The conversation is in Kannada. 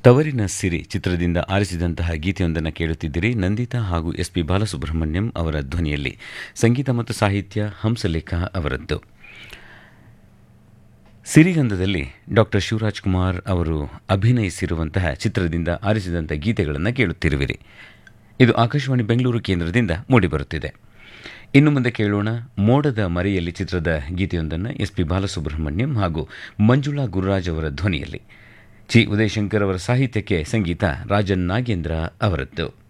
ತವರಿನ ಸಿರಿ ಚಿತ್ರದಿಂದ ಆರಿಸಿದಂತಹ ಗೀತೆಯೊಂದನ್ನು ಕೇಳುತ್ತಿದ್ದಿರಿ ನಂದಿತಾ ಹಾಗೂ ಎಸ್ ಪಿ ಬಾಲಸುಬ್ರಹ್ಮಣ್ಯಂ ಅವರ ಧ್ವನಿಯಲ್ಲಿ ಸಂಗೀತ ಮತ್ತು ಸಾಹಿತ್ಯ ಹಂಸಲೇಖ ಅವರದ್ದು ಸಿರಿಗಂಧದಲ್ಲಿ ಡಾಕ್ಟರ್ ಶಿವರಾಜ್ ಕುಮಾರ್ ಅವರು ಅಭಿನಯಿಸಿರುವಂತಹ ಚಿತ್ರದಿಂದ ಆರಿಸಿದಂಥ ಗೀತೆಗಳನ್ನು ಕೇಳುತ್ತಿರುವಿರಿ ಇದು ಆಕಾಶವಾಣಿ ಬೆಂಗಳೂರು ಕೇಂದ್ರದಿಂದ ಮೂಡಿಬರುತ್ತಿದೆ ಇನ್ನು ಮುಂದೆ ಕೇಳೋಣ ಮೋಡದ ಮರೆಯಲ್ಲಿ ಚಿತ್ರದ ಗೀತೆಯೊಂದನ್ನು ಎಸ್ ಪಿ ಬಾಲಸುಬ್ರಹ್ಮಣ್ಯಂ ಹಾಗೂ ಮಂಜುಳಾ ಗುರುರಾಜ್ ಅವರ ಧ್ವನಿಯಲ್ಲಿ ಚಿ ಉದಯಶಂಕರ್ ಅವರ ಸಾಹಿತ್ಯಕ್ಕೆ ಸಂಗೀತ ರಾಜನ್ ನಾಗೇಂದ್ರ ಅವರದ್ದು